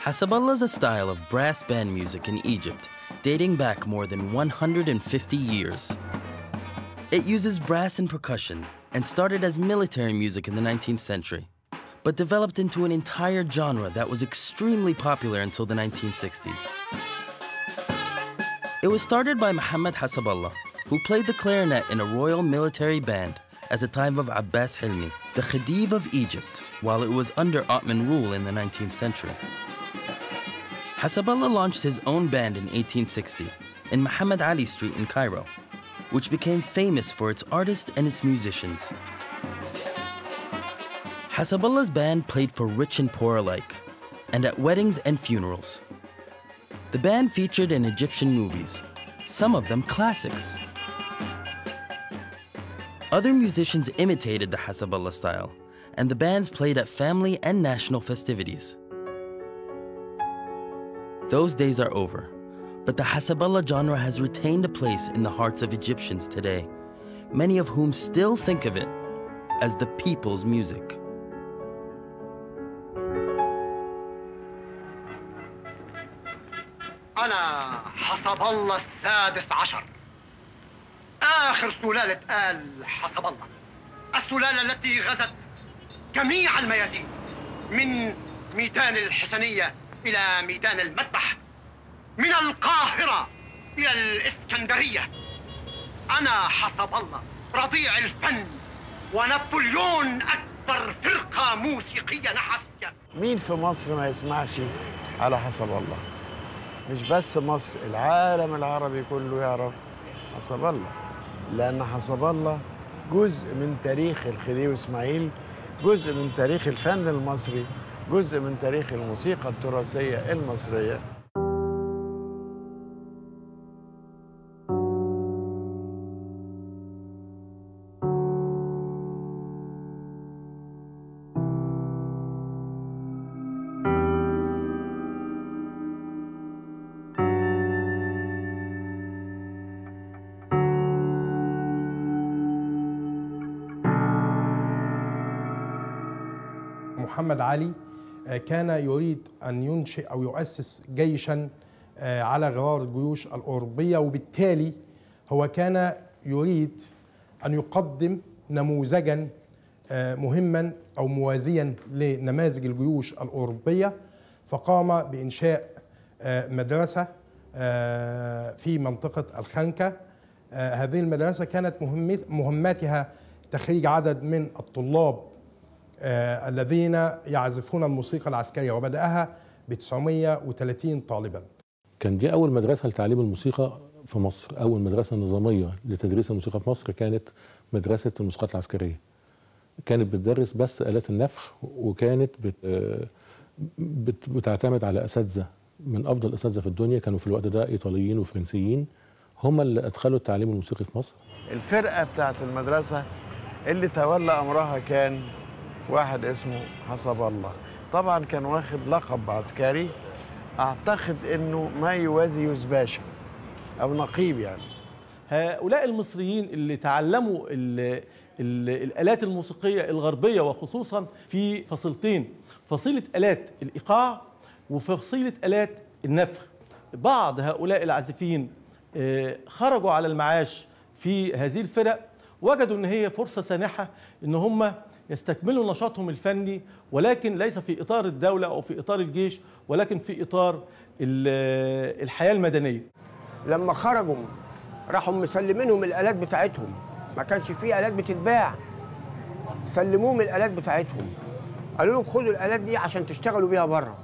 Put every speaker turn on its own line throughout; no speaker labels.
Hasaballah is a style of brass band music in Egypt dating back more than 150 years. It uses brass and percussion and started as military music in the 19th century, but developed into an entire genre that was extremely popular until the 1960s. It was started by Muhammad Hasaballah, who played the clarinet in a royal military band at the time of Abbas Hilmi, the Khedive of Egypt, while it was under Ottoman rule in the 19th century. Hasaballah launched his own band in 1860 in Muhammad Ali Street in Cairo, which became famous for its artists and its musicians. Hasaballah's band played for rich and poor alike, and at weddings and funerals. The band featured in Egyptian movies, some of them classics. Other musicians imitated the Hasaballah style, and the bands played at family and national festivities. Those days are over, but the Hasaballah genre has retained a place in the hearts of Egyptians today, many of whom still think of it as the people's music.
أنا حسب الله السادس عشر آخر سلالة آل حسب الله السلالة التي غزت جميع الميادين من ميدان الحسنية إلى ميدان المذبح من القاهرة إلى الإسكندرية أنا حسب الله رضيع الفن ونابليون أكبر فرقة موسيقية نحاسية
مين في مصر ما يسمعش على حسب الله مش بس مصر العالم العربي كله يعرف حسب الله لأن حسب الله جزء من تاريخ الخديوي إسماعيل جزء من تاريخ الفن المصري جزء من تاريخ الموسيقى التراثية المصرية
محمد علي آه، كان يريد أن ينشئ أو يؤسس جيشا آه، على غرار الجيوش الأوروبية وبالتالي هو كان يريد أن يقدم نموذجا آه، مهما أو موازيا لنماذج الجيوش الأوروبية فقام بإنشاء آه، مدرسة آه، في منطقة الخنكة آه، هذه المدرسة كانت مهمت- مهماتها تخريج عدد من الطلاب آه، الذين يعزفون الموسيقى العسكرية وبدأها ب 930 طالبا
كان دي أول مدرسة لتعليم الموسيقى في مصر أول مدرسة نظامية لتدريس الموسيقى في مصر كانت مدرسة الموسيقات العسكرية كانت بتدرس بس آلات النفخ وكانت بت آه، بت بتعتمد على أساتذة من أفضل الأساتذة في الدنيا كانوا في الوقت ده إيطاليين وفرنسيين هم اللي أدخلوا التعليم الموسيقي في مصر
الفرقة بتاعت المدرسة اللي تولى أمرها كان واحد اسمه حسب الله طبعا كان واخد لقب عسكري أعتقد إنه ما يوازي يوزباشا أو نقيب يعني
هؤلاء المصريين اللي تعلموا ال ال الآلات الموسيقية الغربية وخصوصا في فصيلتين فصيلة آلات الإيقاع وفصيلة آلات النفخ بعض هؤلاء العازفين آه، خرجوا على المعاش في هذه الفرق وجدوا ان هي فرصه سانحه ان هم يستكملوا نشاطهم الفني ولكن ليس في اطار الدوله او في اطار الجيش ولكن في اطار ال- الحياه المدنيه
لما خرجوا راحوا مسلمينهم الآلات بتاعتهم ما كانش فيه آلات بتتباع سلموهم الآلات بتاعتهم قالوا لهم خدوا الآلات دي عشان تشتغلوا بيها بره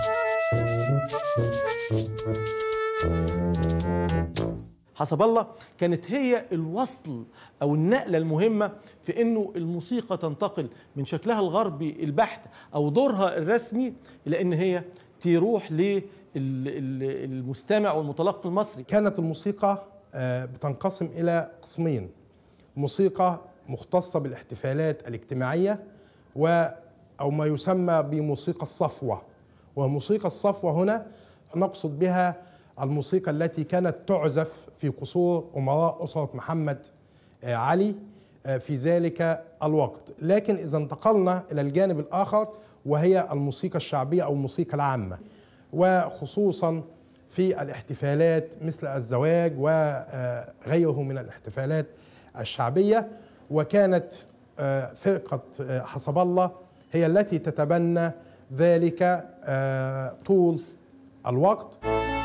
حسب الله كانت هي الوصل او النقله المهمه في انه الموسيقى تنتقل من شكلها الغربي البحت او دورها الرسمي الى ان هي تروح للمستمع والمتلقي المصري
كانت الموسيقى آه، بتنقسم إلى قسمين موسيقى مختصة بالاحتفالات الاجتماعية و أو ما يسمى بموسيقى الصفوة وموسيقى الصفوة هنا نقصد بها الموسيقى التي كانت تعزف في قصور أمراء أسرة محمد آه، علي آه، في ذلك الوقت لكن إذا انتقلنا إلى الجانب الآخر وهي الموسيقى الشعبية أو الموسيقى العامة وخصوصا في الاحتفالات مثل الزواج وغيره من الاحتفالات الشعبية وكانت آه، فرقة آه، حسب الله هي التي تتبنى ذلك آه، طول الوقت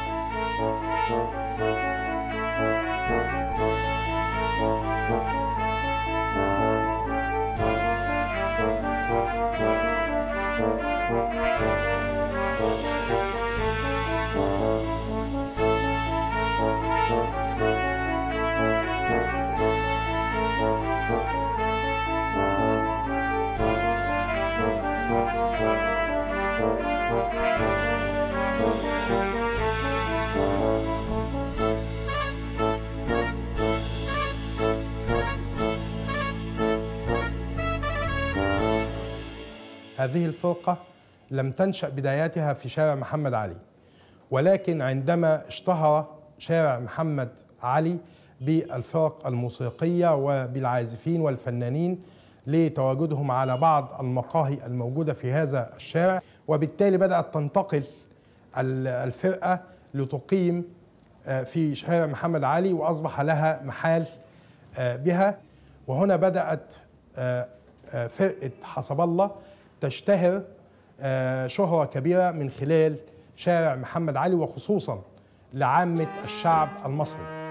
هذه الفرقة لم تنشأ بداياتها في شارع محمد علي ولكن عندما اشتهر شارع محمد علي بالفرق الموسيقية وبالعازفين والفنانين لتواجدهم على بعض المقاهي الموجودة في هذا الشارع وبالتالي بدأت تنتقل الفرقة لتقيم آه، في شارع محمد علي وأصبح لها محال آه، بها وهنا بدأت آه، فرقة حسب الله تشتهر شهرة كبيرة من خلال شارع محمد علي وخصوصا لعامة الشعب المصري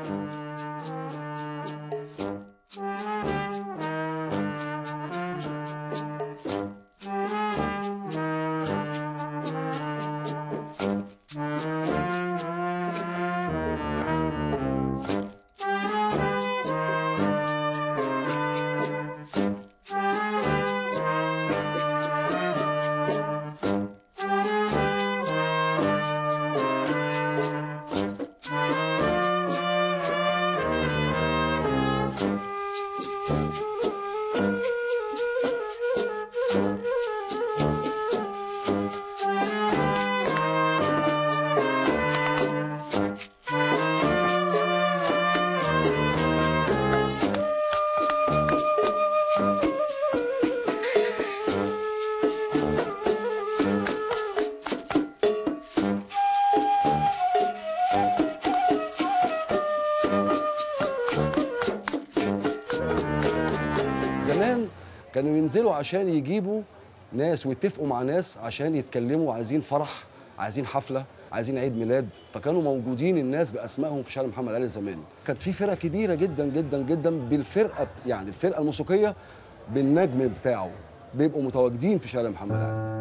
كانوا ينزلوا عشان يجيبوا ناس ويتفقوا مع ناس عشان يتكلموا عايزين فرح عايزين حفله عايزين عيد ميلاد فكانوا موجودين الناس باسمائهم في شارع محمد علي زمان كانت في فرقه كبيره جدا جدا جدا بالفرقه يعني الفرقه الموسيقيه بالنجم بتاعه بيبقوا متواجدين في شارع محمد علي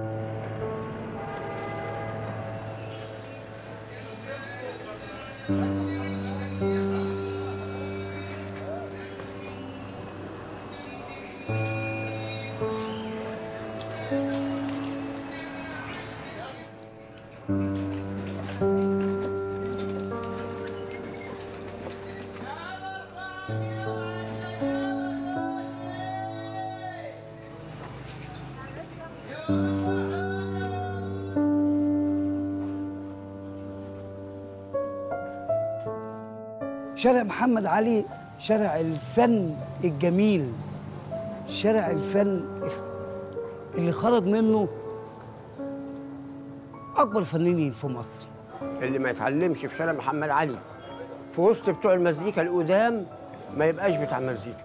شارع محمد علي شارع الفن الجميل شارع الفن اللي خرج منه اكبر فنانين في مصر
اللي ما يتعلمش في شارع محمد علي في وسط بتوع المزيكا القدام ما يبقاش بتاع مزيكا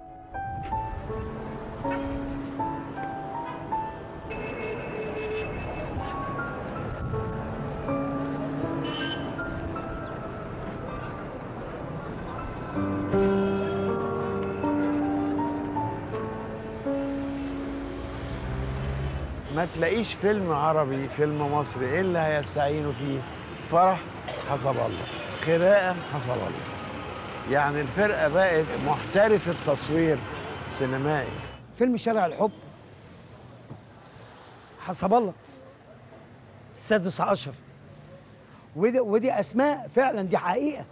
ما تلاقيش فيلم عربي فيلم مصري ايه اللي هيستعينوا فيه فرح حسب الله خناقه حسب الله يعني الفرقه بقت محترف التصوير سينمائي
فيلم شارع الحب حسب الله السادس عشر ودي, ودي اسماء فعلا دي حقيقه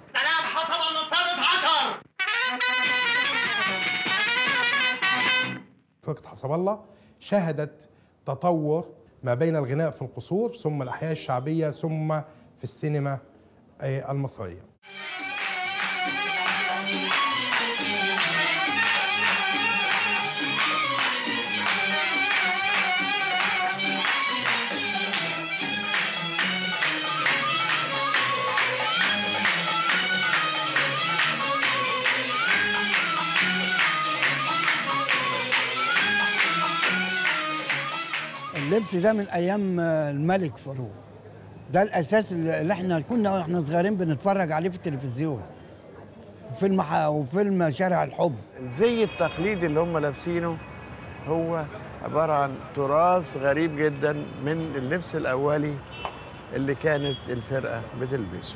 فرقة حسب الله شهدت تطور ما بين الغناء في القصور ثم الأحياء الشعبية ثم في السينما آه، المصرية
اللبس ده من ايام الملك فاروق ده الاساس اللي احنا كنا واحنا صغيرين بنتفرج عليه في التلفزيون وفيلم ح- وفيلم شارع الحب
الزي التقليدي اللي هم لابسينه هو عباره عن تراث غريب جدا من اللبس الاولي اللي كانت الفرقه بتلبسه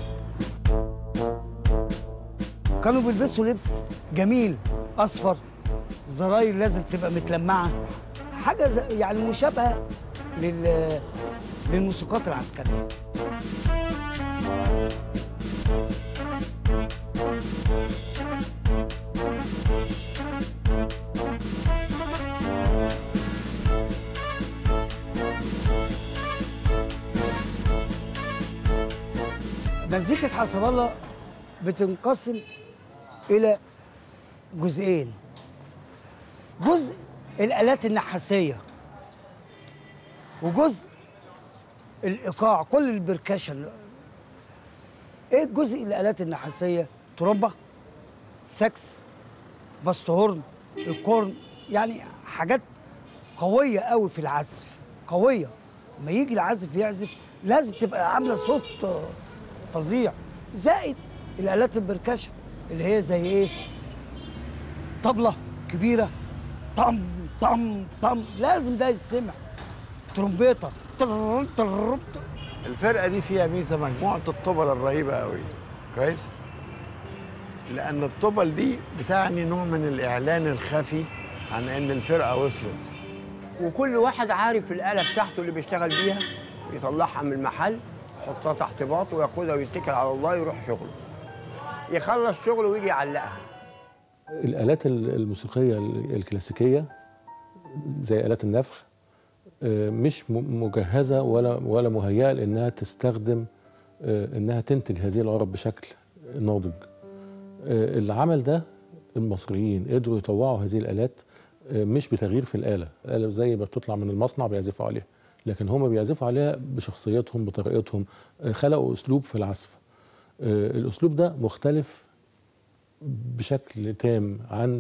كانوا بيلبسوا لبس جميل اصفر زراير لازم تبقى متلمعه حاجه زي- يعني مشابهه لل للموسيقات العسكريه مزيكة حسب الله بتنقسم إلى جزئين جزء الآلات النحاسية وجزء الإيقاع كل البركشن إيه الجزء الآلات النحاسية؟ ترومبا ساكس باستهورن الكورن يعني حاجات قوية قوي في العزف قوية لما يجي العازف يعزف لازم تبقى عاملة صوت آه، فظيع زائد الآلات البركشن اللي هي زي إيه؟ طبلة كبيرة طم طم طم لازم ده يسمع ترومبيطة ترر ترر ترر.
الفرقه دي فيها ميزه مجموعه الطبل الرهيبه قوي كويس لان الطبل دي بتعني نوع من الاعلان الخفي عن ان الفرقه وصلت
وكل واحد عارف الآلة بتاعته اللي بيشتغل بيها يطلعها من المحل يحطها تحت باطه وياخدها ويتكل على الله يروح شغله يخلص شغله ويجي يعلقها
الآلات ال- الموسيقية ال- الكلاسيكية زي آلات النفخ آه، مش م- مجهزة ولا ولا مهيئة لأنها تستخدم آه، إنها تنتج هذه العرب بشكل ناضج. آه، العمل ده المصريين قدروا يطوعوا هذه الآلات آه، مش بتغيير في الآلة، الآلة زي ما بتطلع من المصنع بيعزفوا عليها، لكن هم بيعزفوا عليها بشخصيتهم بطريقتهم آه، خلقوا أسلوب في العزف. آه، الأسلوب ده مختلف بشكل تام عن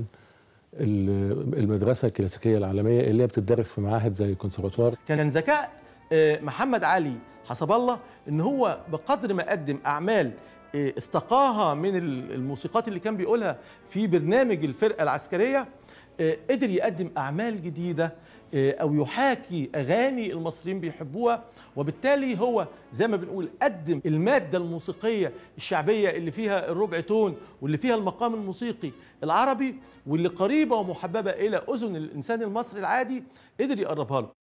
ال- المدرسة الكلاسيكية العالمية اللي هي بتدرس في معاهد زي الكونسرفاتوار
كان ذكاء آه، محمد علي حسب الله ان هو بقدر ما قدم اعمال آه، استقاها من ال- الموسيقات اللي كان بيقولها في برنامج الفرقه العسكريه آه، قدر يقدم اعمال جديده آه، او يحاكي اغاني المصريين بيحبوها وبالتالي هو زي ما بنقول قدم الماده الموسيقيه الشعبيه اللي فيها الربع تون واللي فيها المقام الموسيقي العربي واللي قريبه ومحببه الى اذن الانسان المصري العادي قدر يقربها له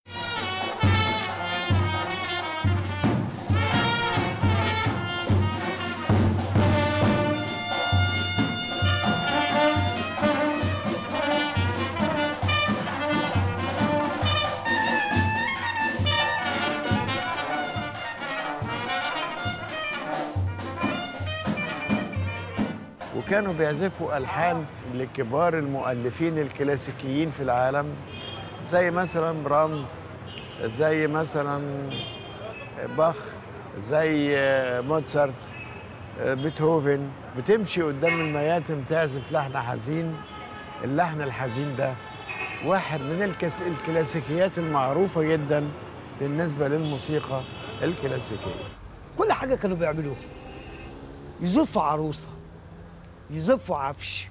وكانوا بيعزفوا ألحان لكبار المؤلفين الكلاسيكيين في العالم زي مثلا برامز زي مثلا باخ زي موتسارت بيتهوفن بتمشي قدام المياتم تعزف لحن حزين اللحن الحزين ده واحد من الكس الكلاسيكيات المعروفة جدا بالنسبة للموسيقى الكلاسيكية
كل حاجه كانوا بيعملوها يزفوا عروسه يزفوا عفش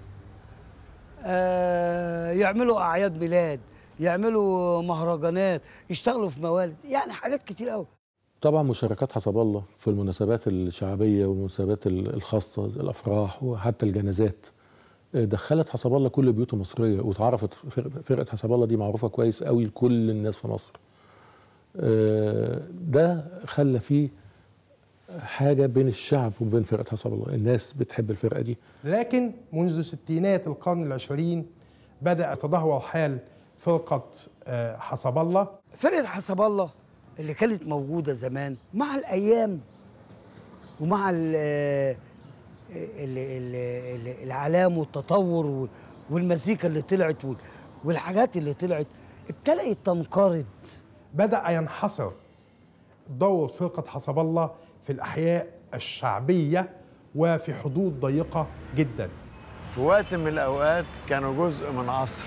آه يعملوا اعياد ميلاد يعملوا مهرجانات يشتغلوا في موالد يعني حاجات كتير قوي
طبعا مشاركات حسب الله في المناسبات الشعبيه والمناسبات ال- الخاصه زي الافراح وحتى الجنازات آه، دخلت حسب الله كل البيوت المصريه واتعرفت فرق- فرقه حسب الله دي معروفه كويس قوي لكل الناس في مصر آه، ده خلى فيه حاجه بين الشعب وبين فرقه حسب الله الناس بتحب الفرقه دي
لكن منذ ستينات القرن العشرين بدأ يتدهور حال فرقة آه، حسب الله
فرقه حسب الله اللي كانت موجوده زمان مع الايام ومع ال ال ال ال العلام والتطور وال- والمزيكا اللي طلعت وال- والحاجات اللي طلعت ابتدأت تنقرض
بدأ ينحصر دور فرقة حسب الله في الأحياء الشعبية وفي حدود ضيقة جدا
في وقت من الأوقات كانوا جزء من عصر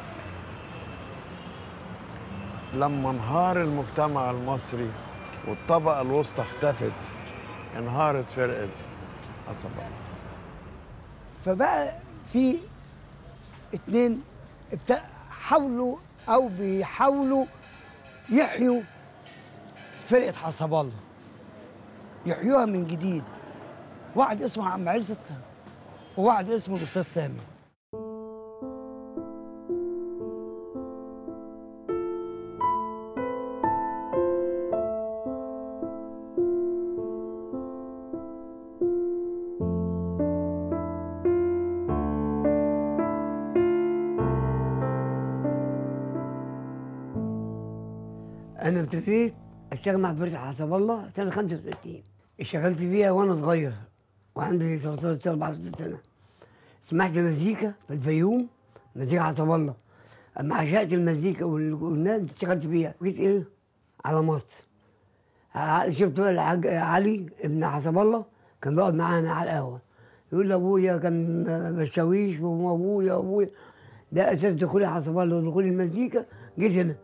لما انهار المجتمع المصري والطبقة الوسطى اختفت انهارت فرقة حسب الله
فبقى في اتنين ابت- حاولوا او بيحاولوا يحيوا فرقه حسب الله يحيوها من جديد واحد اسمه عم عزت وواحد اسمه الاستاذ سامي
انا ابتديت اشتغل مع فرقه حسب الله سنه 35 اشتغلت فيها وانا صغير وعندي 13 14 سنه سمعت مزيكا في الفيوم مزيكا حسب الله اما عشقت المزيكا وال- والناس اشتغلت فيها جيت ايه على مصر ع- شفت بقى الحاج علي ابن حسب الله كان بيقعد معانا على القهوه يقول لي ابويا كان بشاويش وابويا ابويا ده اساس دخولي حسب الله ودخولي المزيكا جيت هنا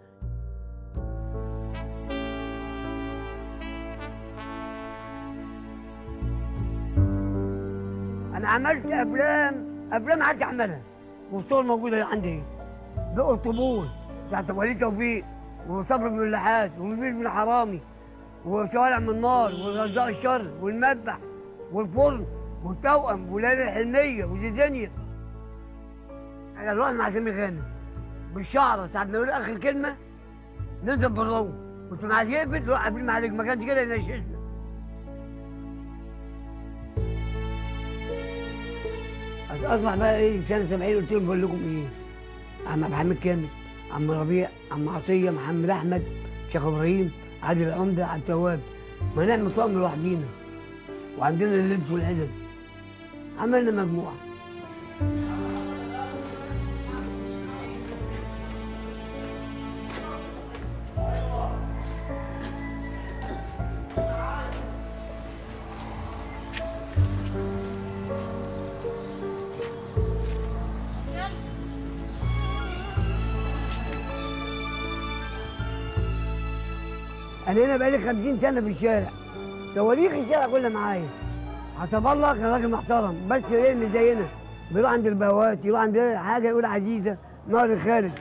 انا عملت افلام افلام ما حدش عملها والصور موجوده عندي بقوا الطبول بتاعت وليد توفيق وصبر بن اللحات ومبير بن حرامي وشوارع من النار ورزاق الشر والمذبح والفرن والتوأم وليالي الحلميه وزيزانيا انا رحنا مع سامي غانم بالشعره ساعة ما يقول اخر كلمه ننزل بالروح كنت مع يقفل روح قبل ما عليك ما كانش كده ينششنا اصبح بقى ايه سنه 70 قلت لهم بقول لكم ايه عم عبد الحميد كامل عم ربيع عم عطيه محمد احمد شيخ ابراهيم عادل العمده عبد التواب ما نعمل طقم لوحدينا وعندنا اللبس والعدد عملنا مجموعه انا هنا بقالي 50 سنه في الشارع تواريخ الشارع كلها معايا حسب الله كان راجل محترم بس ايه اللي زينا بيروح عند البهوات يروح عند حاجه يقول عزيزه نار خالد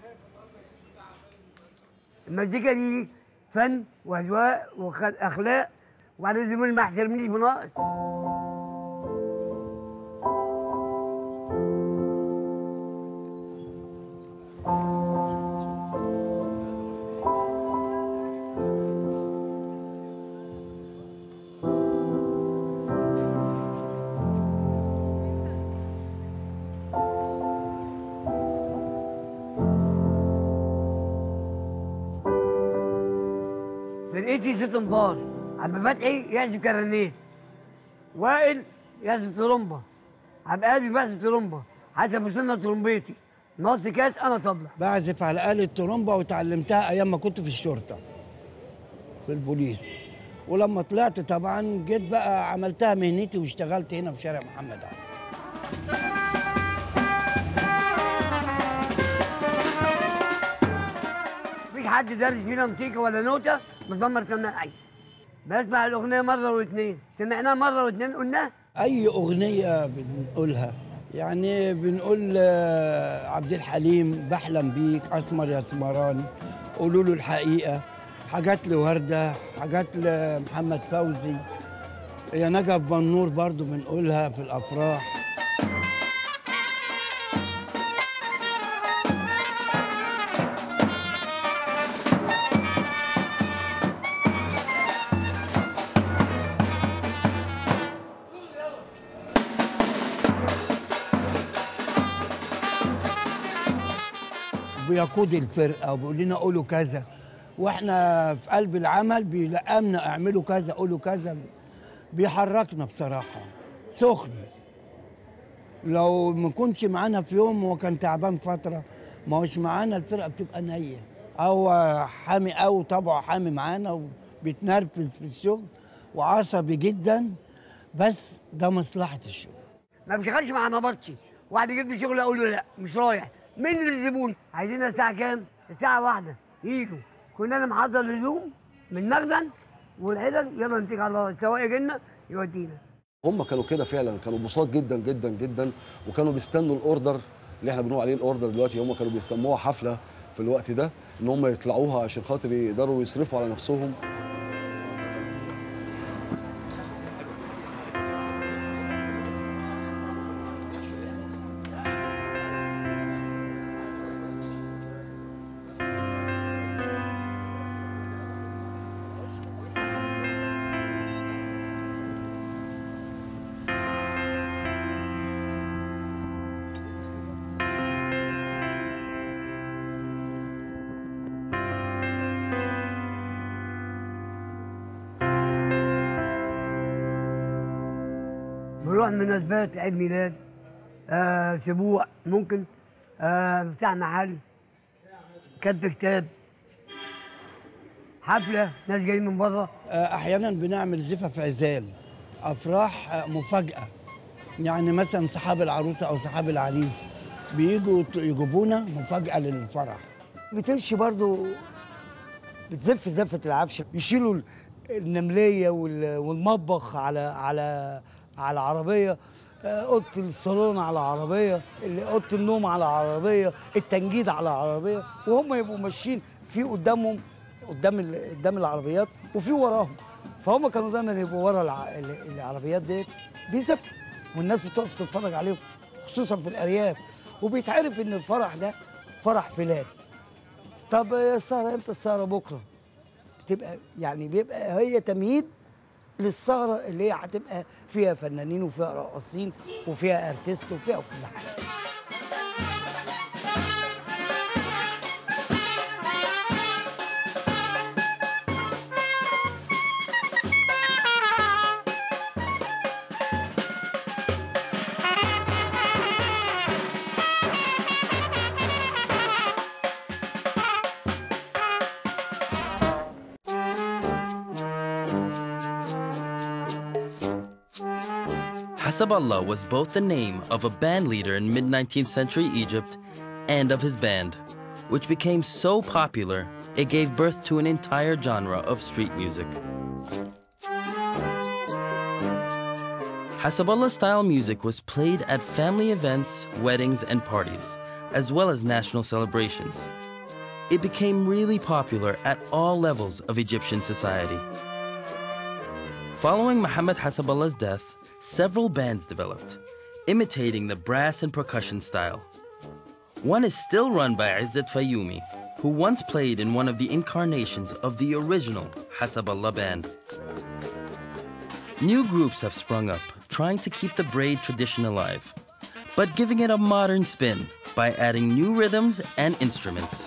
المزيكا دي فن واذواق واخلاق وبعدين زميلي ما يحترمنيش بناقص فرقتي ست انبار عم فتحي يعزف كرنيت وائل يعزف ترومبا عم قادر بيعزف ترومبا حسب سنة ترومبيتي نص كاس انا طبلة
بعزف على آلة ترومبا وتعلمتها أيام ما كنت في الشرطة في البوليس ولما طلعت طبعا جيت بقى عملتها مهنتي واشتغلت هنا في شارع محمد علي
مفيش حد دارس فينا موسيقى ولا نوتة مزمر سماعي بسمع الأغنية مرة واثنين سمعناها مرة واثنين قلناها
أي أغنية بنقولها يعني بنقول آه، عبد الحليم بحلم بيك أسمر يا سمران قولوا له الحقيقة حاجات لوردة حاجات لمحمد فوزي يا نجف بنور برضو بنقولها في الأفراح بيقود الفرقه وبيقول لنا قولوا كذا واحنا في قلب العمل بيلقمنا اعملوا كذا قولوا كذا بيحركنا بصراحه سخن لو ما كنتش معانا في يوم هو كان تعبان فتره ما هوش معانا الفرقه بتبقى نيه او حامي او طبعه حامي معانا وبيتنرفز في الشغل وعصبي جدا بس ده مصلحه الشغل
ما بشتغلش مع نبطشي واحد يجيب لي شغل اقول له لا مش رايح مين اللي الزبون عايزينها الساعه كام الساعه واحدة يجوا كنا انا محضر الهدوم من مخزن والعدد يلا نتيجي على الله السواق يجي لنا يودينا
هم كانوا كده فعلا كانوا بساط جدا جدا جدا وكانوا بيستنوا الاوردر اللي احنا بنقول عليه الاوردر دلوقتي هم كانوا بيسموها حفله في الوقت ده ان هم يطلعوها عشان خاطر يقدروا يصرفوا على نفسهم
بنروح مناسبات عيد ميلاد آه سبوع ممكن آه بتاع محل كتب كتاب حفله ناس جايين من بره
آه، احيانا بنعمل زفاف عزال افراح آه، مفاجاه يعني مثلا صحاب العروسه او صحاب العريس بيجوا ت- يجيبونا مفاجاه للفرح
بتمشي برضو بتزف زفة العفش يشيلوا ال- النملية وال- والمطبخ على على على عربية آه، أوضة الصالون على عربية ال- أوضة النوم على عربية التنجيد على عربية وهم يبقوا ماشيين في قدامهم قدام ال- قدام العربيات وفي وراهم فهم كانوا دايما يبقوا ورا الع- ال- العربيات ديت بيزفوا والناس بتقف تتفرج عليهم خصوصا في الأرياف وبيتعرف إن الفرح ده فرح فلان طب يا السهرة امتى السهرة بكرة؟ بتبقى يعني بيبقى هي تمهيد للسهرة اللي هي هتبقى فيها فنانين وفيها راقصين وفيها ارتست وفيها كل حاجة
Hasaballah was both the name of a band leader in mid 19th century Egypt and of his band, which became so popular it gave birth to an entire genre of street music. Hasaballah style music was played at family events, weddings, and parties, as well as national celebrations. It became really popular at all levels of Egyptian society. Following Muhammad Hasabullah's death, several bands developed, imitating the brass and percussion style. One is still run by Izzat Fayoumi, who once played in one of the incarnations of the original Hasabullah band. New groups have sprung up, trying to keep the braid tradition alive, but giving it a modern spin by adding new rhythms and instruments.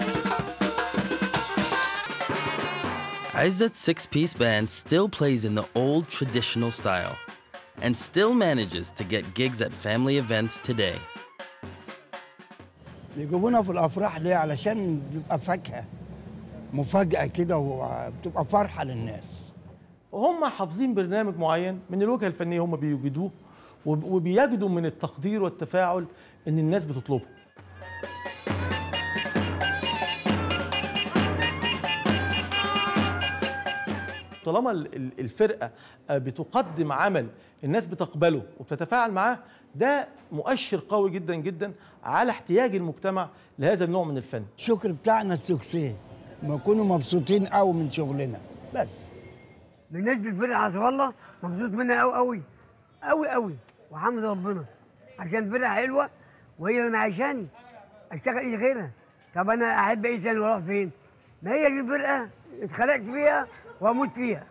Izzat's six piece band still plays in the old traditional style and still manages to get gigs at family events today.
يجيبونا في الافراح ليه علشان بيبقى فاكهه مفاجاه كده وبتبقى فرحه للناس
هم حافظين برنامج معين من الوجهه الفنيه هم بيوجدوه وب- وبيجدوا من التقدير والتفاعل ان الناس بتطلبه طالما ال- ال- الفرقه آه، بتقدم عمل الناس بتقبله وبتتفاعل معاه ده مؤشر قوي جدا جدا على احتياج المجتمع لهذا النوع من الفن
الشكر بتاعنا السوكسيه بنكونوا مبسوطين قوي من شغلنا بس
بالنسبه لفرقه حسب الله مبسوط منها قوي قوي قوي قوي وحمد ربنا عشان فرقه حلوه وهي اللي معيشاني اشتغل ايه غيرها طب انا احب ايه تاني واروح فين؟ ما هي دي الفرقه اتخلقت فيها واموت فيها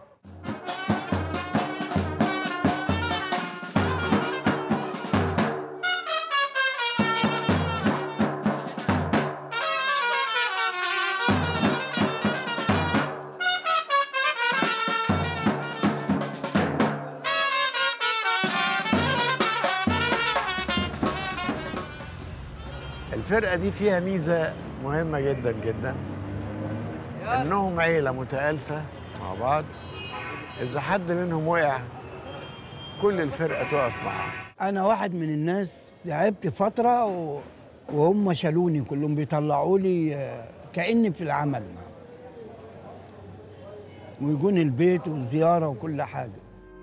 الفرقة دي فيها ميزة مهمة جدا جدا إنهم عيلة متآلفة مع بعض إذا حد منهم وقع كل الفرقة تقف معاه
انا واحد من الناس تعبت فتره و... وهم شالوني كلهم بيطلعوا لي آه، كاني في العمل معاهم. ويجوني البيت والزياره وكل حاجه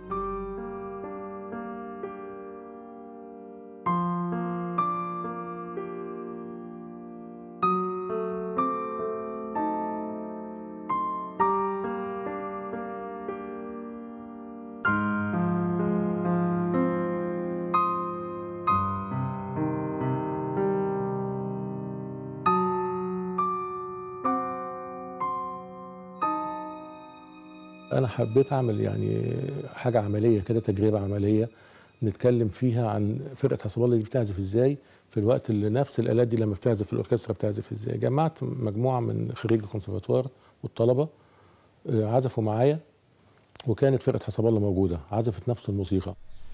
انا حبيت اعمل يعني حاجه عمليه كده تجربه عمليه نتكلم فيها عن فرقه حسب الله دي بتعزف ازاي في الوقت اللي نفس الالات دي لما بتعزف في الاوركسترا بتعزف ازاي جمعت مجموعه من خريج الكونسرفاتوار والطلبه آه، عزفوا معايا وكانت فرقه حسب الله موجوده عزفت نفس الموسيقى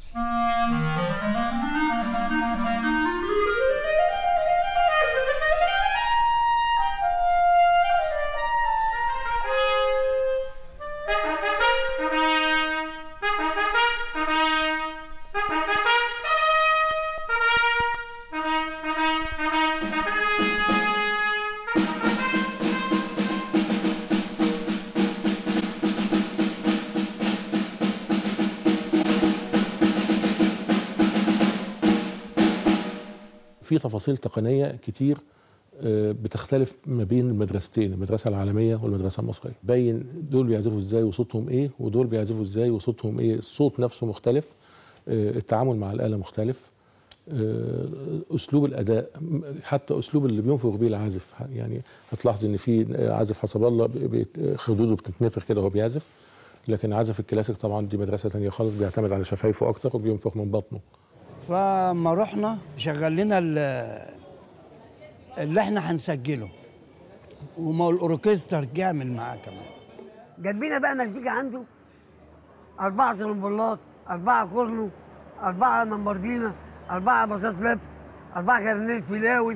في تفاصيل تقنيه كتير آه، بتختلف ما بين المدرستين المدرسه العالميه والمدرسه المصريه باين دول بيعزفوا ازاي وصوتهم ايه ودول بيعزفوا ازاي وصوتهم ايه الصوت نفسه مختلف آه، التعامل مع الاله مختلف آه، اسلوب الاداء م- حتى اسلوب اللي بينفخ بيه العازف يعني هتلاحظ ان في عازف حسب الله ب- بيت- خدوده بتتنفخ كده وهو بيعزف لكن عازف الكلاسيك طبعا دي مدرسه تانية خالص بيعتمد على شفايفه اكتر وبينفخ من بطنه
فما رحنا شغل لنا ال- اللي احنا هنسجله وما الاوركستر جامل معاه كمان
جنبينا بقى مزيكا عنده أربعة ترمبولات أربعة كورنو أربعة ممبردينا أربعة بساط لب أربعة كارنيت فيلاوي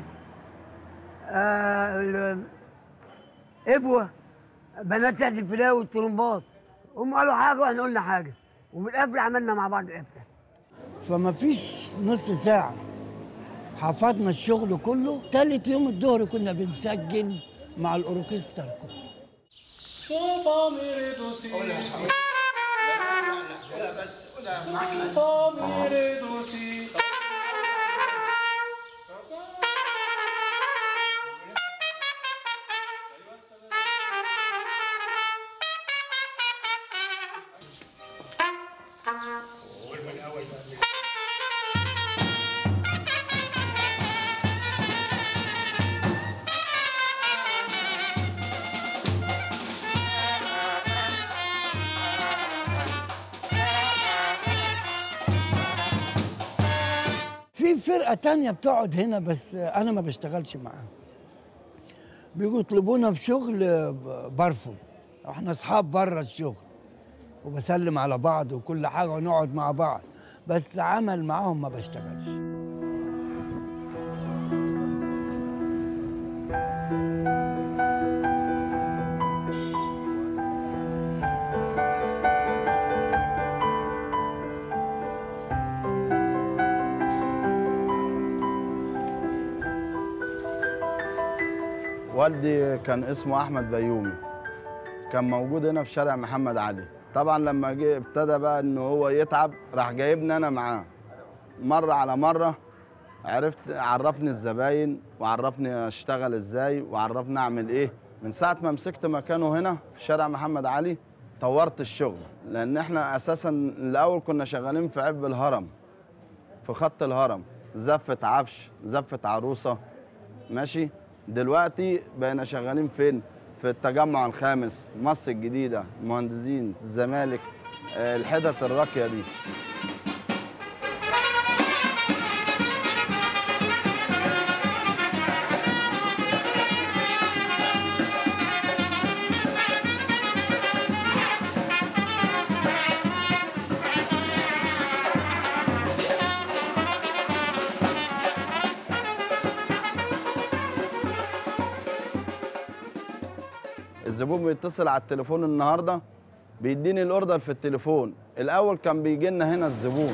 آه ال- إبوة بنات تحت الفيلاوي الترمبات هم قالوا حاجة وإحنا قلنا حاجة وبالقبل عملنا مع بعض القبلة
فما فيش نص ساعة حفظنا الشغل كله تالت يوم الظهر كنا بنسجل مع الاوركستر كله في فرقة تانية بتقعد هنا بس أنا ما بشتغلش معاهم بيجوا يطلبونا في شغل برفض احنا أصحاب بره الشغل وبسلم على بعض وكل حاجة ونقعد مع بعض بس عمل معاهم ما بشتغلش
والدي كان اسمه احمد بيومي كان موجود هنا في شارع محمد علي طبعا لما جه ابتدى بقى ان هو يتعب راح جايبني انا معاه مره على مره عرفت عرفني الزباين وعرفني اشتغل ازاي وعرفني اعمل ايه من ساعه ما مسكت مكانه هنا في شارع محمد علي طورت الشغل لان احنا اساسا الاول كنا شغالين في عب الهرم في خط الهرم زفه عفش زفه عروسه ماشي دلوقتي بقينا شغالين فين في التجمع الخامس مصر الجديده مهندسين الزمالك آه، الحتت الراقيه دي الزبون بيتصل على التليفون النهارده بيديني الاوردر في التليفون الاول كان بيجي لنا هنا الزبون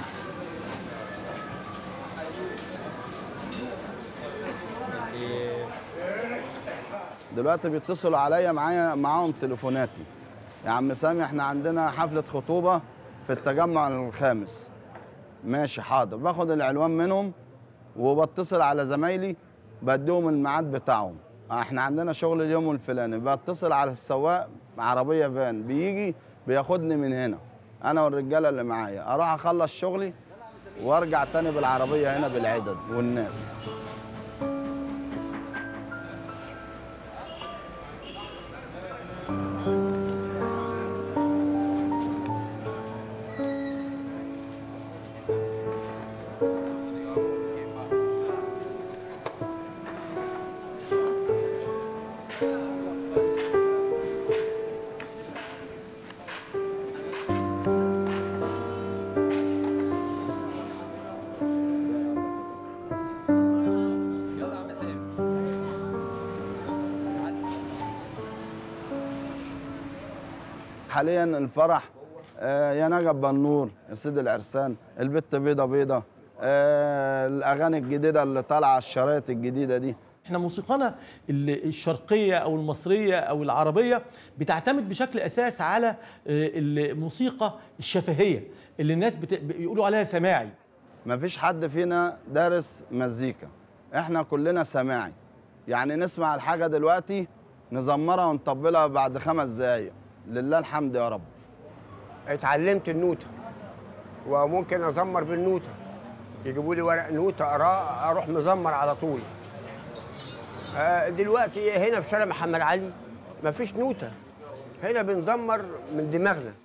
دلوقتي بيتصلوا عليا معايا معاهم تليفوناتي يا عم سامي احنا عندنا حفله خطوبه في التجمع الخامس ماشي حاضر باخد العنوان منهم وبتصل على زمايلي بديهم الميعاد بتاعهم احنا عندنا شغل اليوم الفلاني بتصل على السواق عربيه فان بيجي بياخدني من هنا انا والرجاله اللي معايا اروح اخلص شغلي وارجع تاني بالعربيه هنا بالعدد والناس حاليا الفرح آه، يا نجب بنور يا سيد العرسان البت بيضه بيضه آه، الاغاني الجديده اللي طالعه الشرايط الجديده دي
احنا موسيقانا ال- الشرقيه او المصريه او العربيه بتعتمد بشكل اساس على آه، الموسيقى الشفهيه اللي الناس بت- بيقولوا عليها سماعي
مفيش حد فينا دارس مزيكا احنا كلنا سماعي يعني نسمع الحاجه دلوقتي نزمرها ونطبلها بعد خمس دقايق لله الحمد يا رب
اتعلمت النوتة وممكن ازمر بالنوتة يجيبوا لي ورق نوتة اقراه اروح مزمر على طول آه، دلوقتي هنا في شارع محمد علي مفيش نوتة هنا بنزمر من دماغنا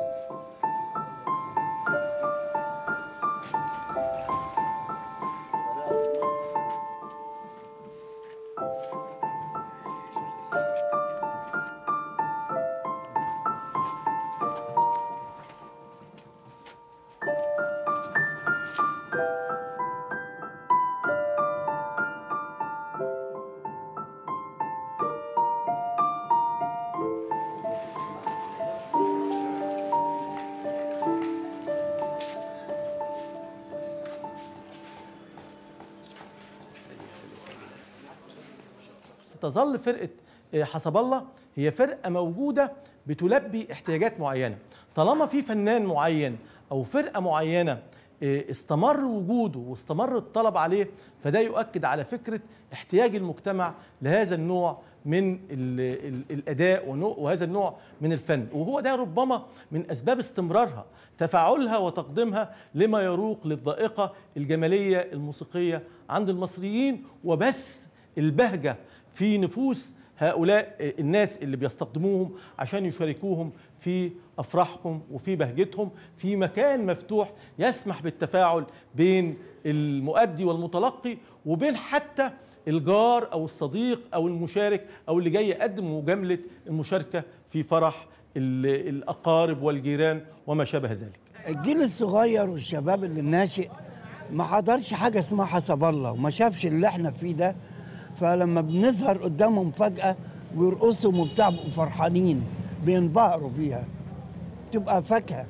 تظل فرقه آه، حسب الله هي فرقه موجوده بتلبي احتياجات معينه طالما في فنان معين او فرقه معينه آه، استمر وجوده واستمر الطلب عليه فده يؤكد على فكره احتياج المجتمع لهذا النوع من ال ال الاداء ونوع- وهذا النوع من الفن وهو ده ربما من اسباب استمرارها تفاعلها وتقديمها لما يروق للذائقه الجماليه الموسيقيه عند المصريين وبس البهجه في نفوس هؤلاء الناس اللي بيستخدموهم عشان يشاركوهم في افراحهم وفي بهجتهم في مكان مفتوح يسمح بالتفاعل بين المؤدي والمتلقي وبين حتى الجار او الصديق او المشارك او اللي جاي يقدم مجامله المشاركه في فرح ال- الاقارب والجيران وما شابه ذلك.
الجيل الصغير والشباب اللي ناشئ ما حضرش حاجه اسمها حسب الله وما شافش اللي احنا فيه ده فلما بنظهر قدامهم فجاه ويرقصوا وبتاع بيبقوا فرحانين بينبهروا بيها تبقى فاكهه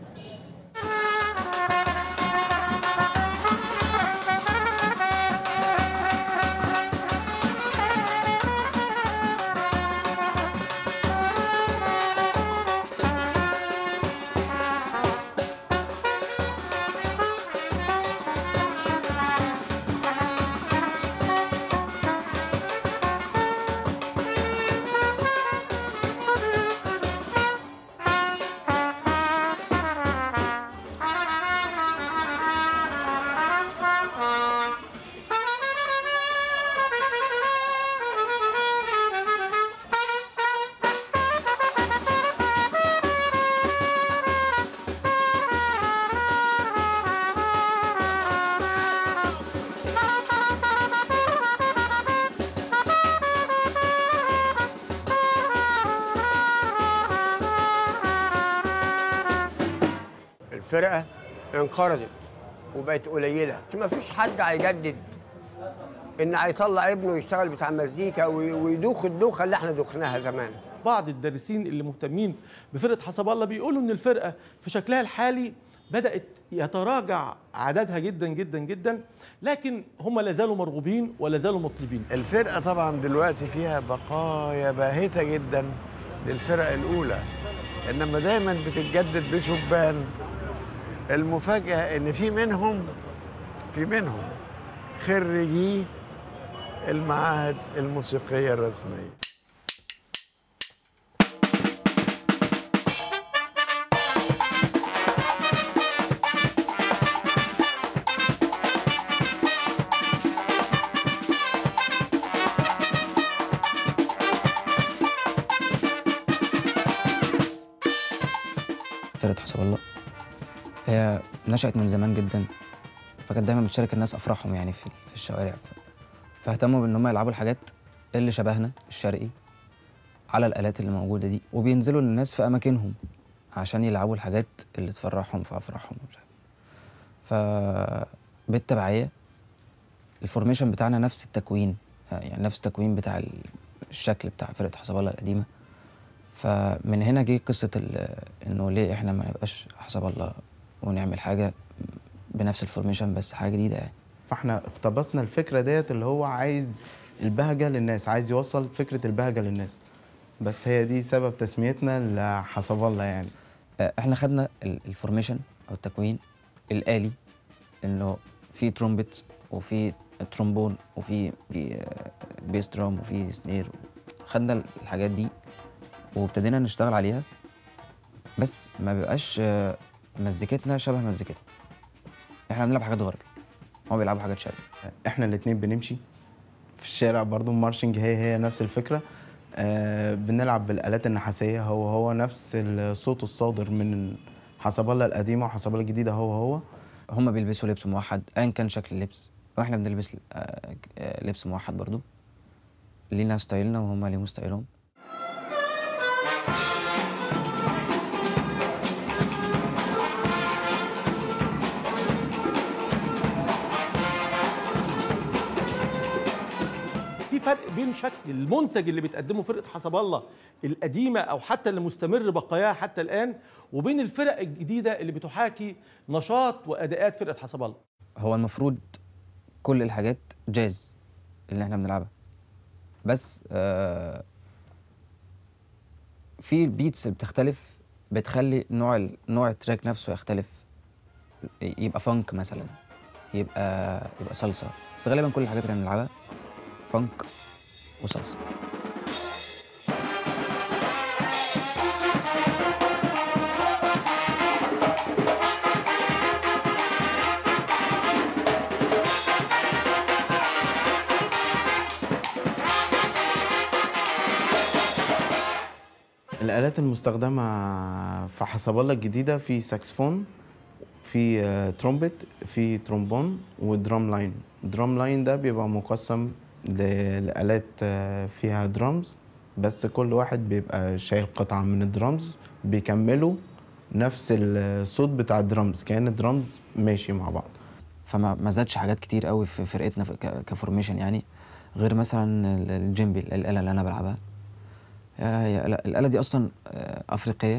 الفرقه انقرضت وبقت قليله ما فيش حد هيجدد ان هيطلع ابنه يشتغل بتاع مزيكا وي- ويدوخ الدوخه اللي احنا دوخناها زمان
بعض الدارسين اللي مهتمين بفرقه حسب الله بيقولوا ان الفرقه في شكلها الحالي بدات يتراجع عددها جدا جدا جدا لكن هم لا زالوا مرغوبين ولا زالوا مطلوبين
الفرقة طبعا دلوقتي فيها بقايا باهتة جدا للفرق الأولى إنما دايما بتتجدد بشبان المفاجأة إن في منهم في منهم خريجي المعاهد الموسيقية الرسمية
فرقة حسب الله هي نشأت من زمان جدا فكانت دايما بتشارك الناس أفراحهم يعني في في الشوارع فاهتموا بإن هم يلعبوا الحاجات اللي شبهنا الشرقي على الآلات اللي موجودة دي وبينزلوا للناس في أماكنهم عشان يلعبوا الحاجات اللي تفرحهم في أفراحهم ومش عارف فبالتبعية الفورميشن بتاعنا نفس التكوين يعني نفس التكوين بتاع ال- الشكل بتاع فرقة حسب الله القديمة فمن هنا جه قصة ال- إنه ليه إحنا ما نبقاش حسب الله ونعمل حاجة بنفس الفورميشن بس حاجة جديدة يعني
فاحنا اقتبسنا الفكره ديت اللي هو عايز البهجه للناس عايز يوصل فكره البهجه للناس بس هي دي سبب تسميتنا لحسب الله يعني
آه، احنا خدنا ال- الفورميشن او التكوين الآلي انه في ترومبت وفي ترومبون وفي في آه، بيس درام وفي سنير خدنا الحاجات دي وابتدينا نشتغل عليها بس ما بيبقاش آه، مزيكتنا شبه مزيكتهم احنا بنلعب حاجات غربي هما بيلعبوا حاجات شرقي
احنا الاتنين بنمشي في الشارع برضو المارشنج هي هي نفس الفكره آه بنلعب بالآلات النحاسية هو هو نفس الصوت الصادر من حسب الله القديمة وحسب الله الجديدة هو هو
هما بيلبسوا لبس موحد ايا كان شكل اللبس واحنا بنلبس آه، آه، لبس موحد برضو لينا ستايلنا وهما ليهم ستايلهم
في فرق بين شكل المنتج اللي بتقدمه فرقه حسب الله القديمه او حتى اللي مستمر بقاياها حتى الان وبين الفرق الجديده اللي بتحاكي نشاط واداءات فرقه حسب الله
هو المفروض كل الحاجات جاز اللي احنا بنلعبها بس آه في البيتس بتختلف بتخلي نوع ال- نوع التراك نفسه يختلف يبقى فانك مثلا يبقى يبقى صلصه بس غالبا كل الحاجات اللي احنا بنلعبها فانك وصلصه
الآلات المستخدمة في حسب الله الجديدة في ساكسفون في آه، ترومبت في ترومبون ودرام لاين درام لاين ده بيبقى مقسم ل- لآلات آه، فيها درامز بس كل واحد بيبقى شايل قطعة من الدرامز بيكملوا نفس الصوت بتاع الدرامز كأن الدرامز ماشي مع بعض
فما ما زادش حاجات كتير قوي في فرقتنا في- ك- كفورميشن يعني غير مثلا ال- الجيمبي الآلة اللي أنا بلعبها آه، هي الآلة- الآلة دي أصلا آه، أفريقية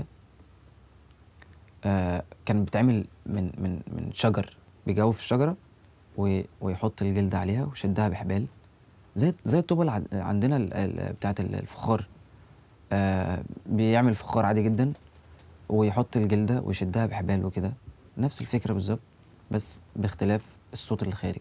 آه، كانت بتتعمل من من من شجر بيجوف الشجرة و- ويحط الجلد عليها ويشدها بحبال زي زي الطوبة اللي عن- عندنا ال- ال- بتاعة ال- الفخار آه، بيعمل فخار عادي جدا ويحط الجلدة ويشدها بحبال وكده نفس الفكرة بالظبط بس باختلاف الصوت اللي خارج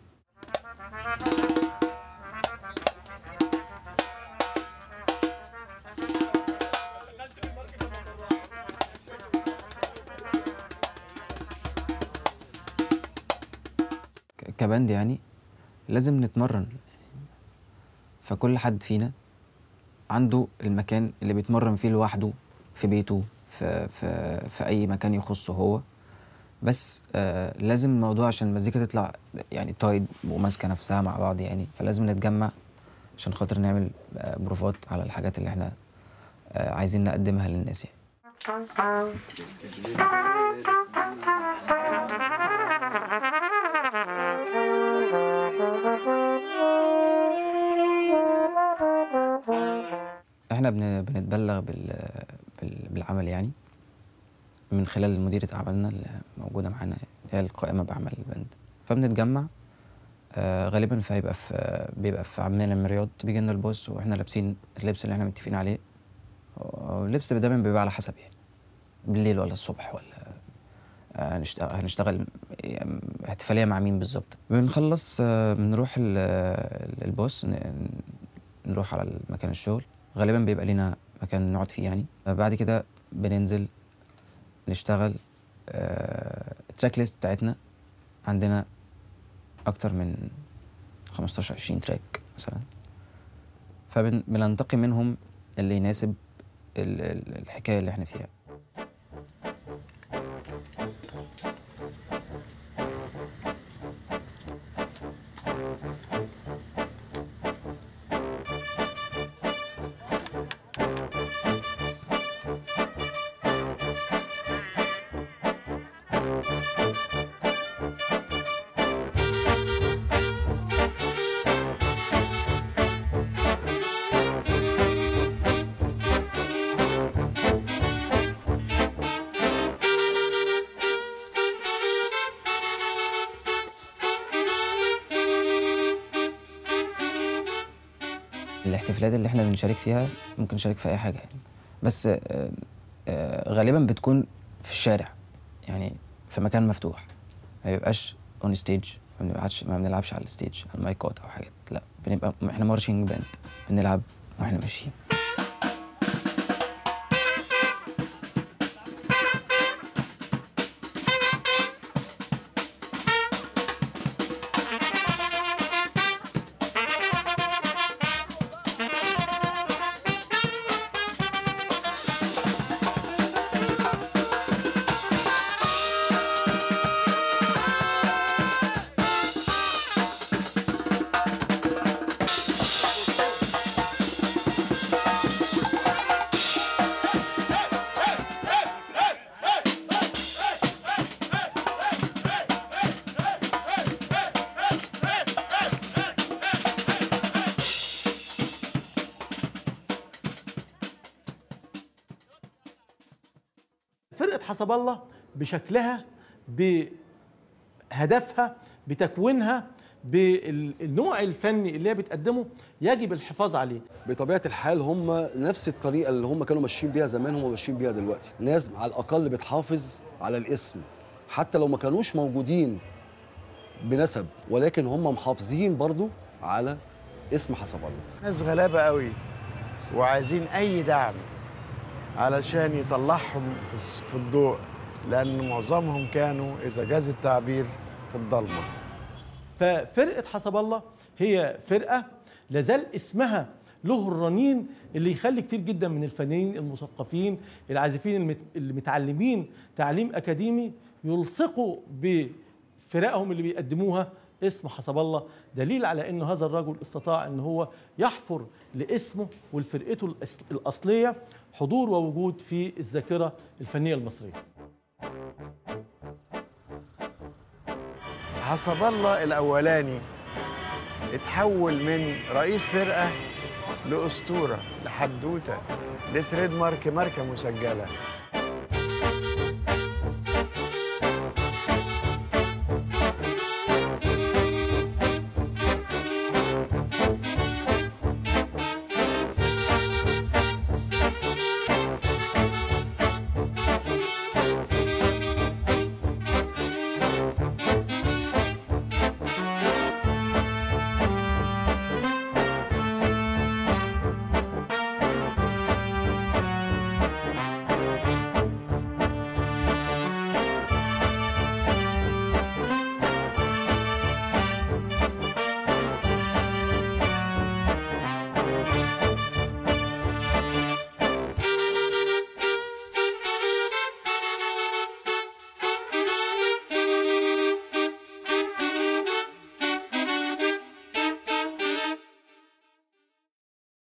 ك- كباند يعني لازم نتمرن فكل حد فينا عنده المكان اللي بيتمرن فيه لوحده في بيته في, في, في أي مكان يخصه هو بس آه لازم الموضوع عشان المزيكا تطلع يعني تايد وماسكة نفسها مع بعض يعني فلازم نتجمع عشان خاطر نعمل آه بروفات على الحاجات اللي احنا آه عايزين نقدمها للناس يعني احنا بن- بنتبلغ بال... بال... بالعمل يعني من خلال مديرة أعمالنا اللي موجودة معانا هي القائمة بأعمال البند فبنتجمع آه غالبا فهيبقى في بيبقى في عمنا المرياض بيجي لنا البوس واحنا لابسين اللبس اللي احنا متفقين عليه واللبس دايما بيبقى على حسب يعني بالليل ولا الصبح ولا آه، هنشت- هنشتغل يعني احتفالية مع مين بالظبط بنخلص آه، بنروح ال- ال- البوس ن- نروح على مكان الشغل غالبا بيبقى لنا مكان نقعد فيه يعني آه، بعد كده بننزل نشتغل آه، التراك ليست بتاعتنا عندنا أكتر من 15 20 تراك مثلا فبننتقي منهم اللي يناسب ال- ال- الحكاية اللي احنا فيها الاحتفالات اللي احنا بنشارك فيها ممكن نشارك في اي حاجه يعني بس آه، آه، غالبا بتكون في الشارع يعني في مكان مفتوح ما بيبقاش اون ستيج ما بنلعبش ما بنلعبش على الستيج على المايكات او حاجات لا بنبقى احنا مارشنج باند بنلعب واحنا ماشيين
فرقه حسب الله بشكلها بهدفها بتكوينها بالنوع الفني اللي هي بتقدمه يجب الحفاظ عليه
بطبيعه الحال هم نفس الطريقه اللي هم كانوا ماشيين بيها زمان هم ماشيين بيها دلوقتي ناس على الاقل بتحافظ على الاسم حتى لو ما كانوش موجودين بنسب ولكن هم محافظين برضو على اسم حسب الله
ناس غلابه قوي وعايزين اي دعم علشان يطلعهم في الس- في الضوء لان معظمهم كانوا اذا جاز التعبير في الضلمه
ففرقه حسب الله هي فرقه لازال اسمها له الرنين اللي يخلي كتير جدا من الفنانين المثقفين العازفين المت- اللي متعلمين تعليم اكاديمي يلصقوا بفرقهم اللي بيقدموها اسم حسب الله دليل على ان هذا الرجل استطاع ان هو يحفر لاسمه ولفرقته الأس- الاصليه حضور ووجود في الذاكره الفنيه المصريه
حسب الله الاولاني اتحول من رئيس فرقه لاسطوره لحدوته لتريد مارك ماركه مسجله